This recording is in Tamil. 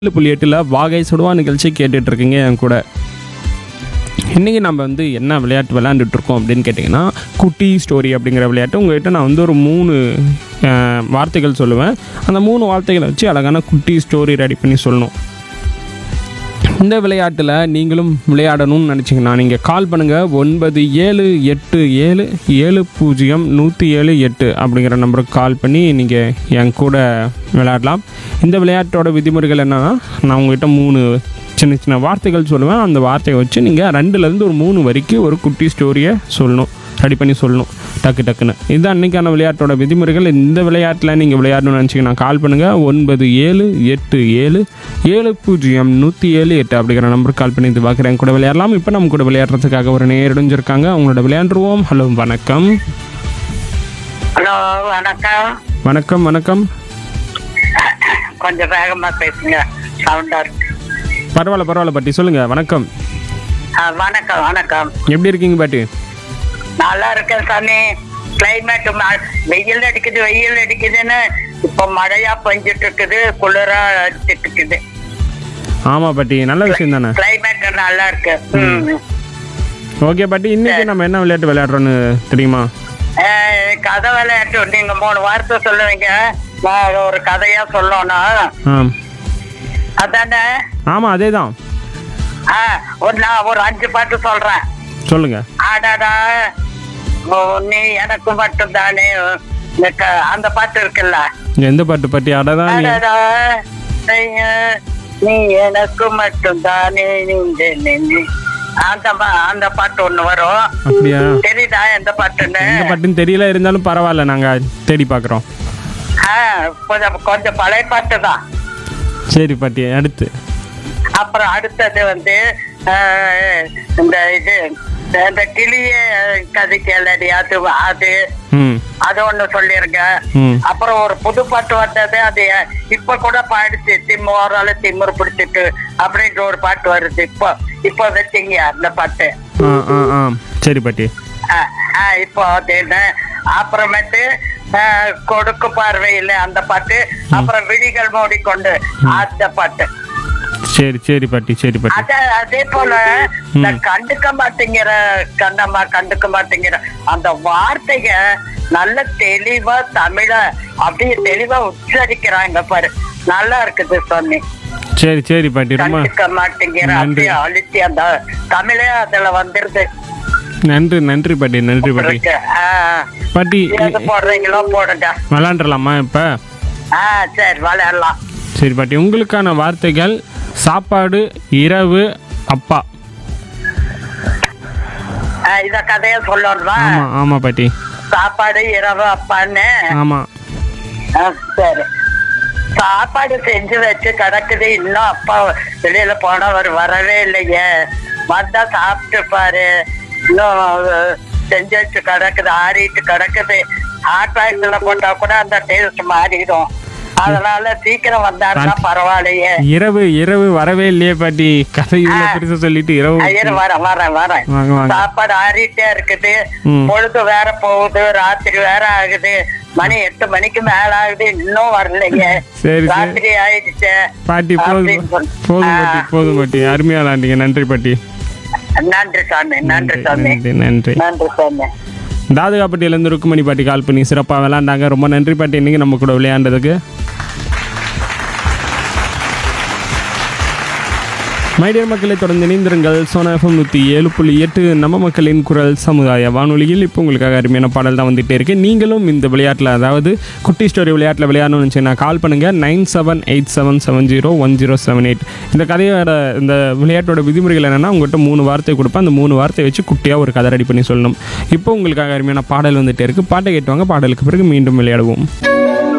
ஏழு புள்ளி எட்டில் வாகை சுடுவா நிகழ்ச்சி கேட்டுட்டு இருக்கீங்க என் கூட இன்றைக்கி நம்ம வந்து என்ன விளையாட்டு விளையாண்டுட்டு இருக்கோம் அப்படின்னு கேட்டிங்கன்னா குட்டி ஸ்டோரி அப்படிங்கிற விளையாட்டு உங்கள்கிட்ட நான் வந்து ஒரு மூணு அஹ், வார்த்தைகள் சொல்லுவேன் அந்த மூணு வார்த்தைகளை வச்சு அழகான குட்டி ஸ்டோரி ரெடி பண்ணி சொல்லணும் இந்த விளையாட்டில் நீங்களும் விளையாடணும்னு நினச்சிங்கன்னா நீங்கள் கால் பண்ணுங்கள் ஒன்பது ஏழு எட்டு ஏழு ஏழு பூஜ்ஜியம் நூற்றி ஏழு எட்டு அப்படிங்கிற நம்பருக்கு கால் பண்ணி நீங்கள் என் கூட விளையாடலாம் இந்த விளையாட்டோட விதிமுறைகள் என்னன்னா நான் உங்ககிட்ட மூணு சின்ன சின்ன வார்த்தைகள் சொல்லுவேன் அந்த வார்த்தையை வச்சு நீங்கள் ரெண்டுலேருந்து ஒரு மூணு வரைக்கும் ஒரு குட்டி ஸ்டோரியை சொல்லணும் ரெடி பண்ணி சொல்லணும் டக்கு டக்குன்னு இதுதான் அன்றைக்கான விளையாட்டோட விதிமுறைகள் இந்த விளையாட்டில் நீங்கள் விளையாடணும்னு நினச்சிங்கன்னா கால் பண்ணுங்கள் ஒன்பது ஏழு எட்டு ஏழு ஏழு பூஜ்ஜியம் நூற்றி ஏழு எட்டு அப்படிங்கிற நம்பருக்கு கால் பண்ணி இது பார்க்குறேன் கூட விளையாடலாம் இப்போ நம்ம கூட விளையாடுறதுக்காக ஒரு நேரடைஞ்சிருக்காங்க அவங்களோட விளையாண்டுருவோம் ஹலோ வணக்கம் ஹலோ வணக்கம் வணக்கம் வணக்கம் கொஞ்சம் வேகமா பேசுங்க சவுண்டா இருக்கு பரவாயில்ல பரவாயில்ல பாட்டி சொல்லுங்கள் வணக்கம் ஆ, வணக்கம் வணக்கம் எப்படி இருக்கீங்க பாட்டி நல்லா இருக்கேன் சாமி கிளைமேட் வெயில் அடிக்குது வெயில் அடிக்குதுன்னு இப்போ மழையா பெஞ்சிட்டு இருக்குது குளிரா அடிச்சிட்டு இருக்குது ஆமாம் பாட்டி நல்ல விஷயம் தானே கிளைமேட் நல்லா இருக்கு ம். ஓகே பாட்டி இன்னைக்கு நம்ம என்ன விளையாட்டு விளையாடுறோன்னு தெரியுமா ஆ, கதை விளையாட்டு நீங்க மூணு வார்த்தை சொல்லுவீங்க நான் ஒரு கதையா சொல்லணும் ஆ அதானே ஆமாம் அதே தான் ஆ, ஒரு நான் ஒரு அஞ்சு பாட்டு சொல்றேன் சொல்லுங்கள் ஆடாடா ஓ, நீ எனக்கு மட்டும் தானே அந்த பாட்டு இருக்குல்ல எந்த பாட்டு பாட்டி அடதான் நீ ஆடாடா ஐயா, நீ எனக்கு மட்டும் தானே நீங்க நின்னு. அந்த பா- அந்த பாட்டு ஒண்ணு வரும் அப்படியா தெரியுதா எந்த பாட்டுன்னு எந்த பாட்டுன்னு தெரியல இருந்தாலும் பரவாயில்ல நாங்கள் தேடி பார்க்குறோம் ஆ, கொஞ்சம் கொஞ்சம் பழைய பாட்டு தான் சரி பாட்டி அடுத்து அப்புறம் அடுத்தது வந்து ஆ, இந்த இது இந்த கிளிய கதை கேளடி அது அது ம் அது ஒண்ணு சொல்லிருங்க ம் அப்புறம் ஒரு புது பாட்டு வந்தது அது இப்ப கூட பாடிச்சு திம்மு ஓரால திமுரு பிடிச்சிட்டு அப்படின்ற ஒரு பாட்டு வருது இப்போ இப்போ வச்சீங்க அந்த பாட்டு ஆ ஆ ஆ சரி பாட்டி ஆ, ஆ, இப்போ அது என்ன அப்புறமேட்டு ஆ, கொடுக்கு பார்வையில் அந்த பாட்டு அப்புறம் விழிகள் மூடிக்கொண்டு அந்த பாட்டு சரி சரி பாட்டி சரி பாட்டி அத அதே போல இந்த கண்டுக்க மாட்டேங்கிற கண்ணம்மா கண்டுக்க மாட்டேங்கிற அந்த வார்த்தைக நல்ல தெளிவா தமிழ அப்படியே தெளிவா உச்சரிக்கிறாங்க பாரு நல்லா இருக்குது சொன்னி சரி சரி பாட்டி ரொம்ப கண்டுக்க மாட்டேங்கிற நன்றி. அப்படியே அழுத்தி அந்த தமிழே அதுல வந்துருது நன்றி நன்றி பாட்டி நன்றி பாட்டி இருக்கு. ஆ, பாட்டி எது போடுறீங்களோ போடுங்க விளாண்டுலாமா இப்போ ஆ சரி விளையாடலாம் சரி பாட்டி உங்களுக்கான வார்த்தைகள் சாப்பாடு இரவு அப்பா ஆ, இத கதைய சொல்லணுமா ஆமாம் ஆமாம் பாட்டி சாப்பாடு இரவு அப்பான்னு ஆமாம் ஆ, சரி சாப்பாடு செஞ்சு வச்சு கிடக்குது இன்னும் அப்பா வெளியில போனவர் வரவே இல்லையே வந்தா சாப்பிட்டு பாரு இன்னும் அஹ், செஞ்சு வச்சு கிடக்குது ஆறிட்டு கிடக்குது ஹாட் பாக்ஸ்ல போட்டா கூட அந்த டேஸ்ட் மாறிடும் அதனால சீக்கிரம் வந்தாருன்னா பரவாயில்லையே இரவு இரவு வரவே இல்லையே பாட்டி கதை இவ்வளோ பெருசாக சொல்லிட்டு இரவு ஐயர் வரேன் வரேன் வரேன் வாங்க வாங்க சாப்பாடு ஆறிட்டே இருக்குது ம். பொழுது வேற போகுது ராத்திரி வேற ஆகுது மணி எட்டு மணிக்கு மேல ஆகுது இன்னும் வரலைங்க சரி சரி ராத்திரி ஆயிடுச்சு பாட்டி போதும் அப்படின்னு சொல்லு. போதும் பாட்டி போதும் பாட்டி அருமையாக விளாண்டீங்க நன்றி பாட்டி நன்றி சாமி நன்றி சாமி நன்றி நன்றி நன்றி சாமி தாதுகாப்பட்டியிலேருந்து ருக்குமணி பாட்டி கால் பண்ணி சிறப்பாக விளாண்டாங்க ரொம்ப நன்றி பாட்டி இன்னைக்கு நம்ம கூட விளையாண்டதுக்கு மைடியர் மக்களை தொடர்ந்து இணைந்திருங்கள் சோனா எஃப்எம் நூற்றி ஏழு புள்ளி எட்டு நம்ம மக்களின் குரல் சமுதாய வானொலியில் இப்போ உங்களுக்காக அருமையான பாடல் தான் வந்துகிட்டே இருக்கு நீங்களும் இந்த விளையாட்டில் அதாவது குட்டி ஸ்டோரி விளையாட்டில் விளையாடணும்னு நினச்சிங்கன்னா கால் பண்ணுங்கள் nine seven eight seven seven zero one zero seven eight இந்த கதையோட இந்த விளையாட்டோட விதிமுறைகள் என்னென்னா உங்கள்கிட்ட மூணு வார்த்தை கொடுப்பேன் அந்த மூணு வார்த்தையை வச்சு குட்டியாக ஒரு கதை ரெடி பண்ணி சொல்லணும் இப்போ உங்களுக்காக அருமையான பாடல் வந்துட்டே இருக்கு பாட்டை கேட்டுவாங்க பாடலுக்கு பிறகு மீண்டும் விளையாடுவோம்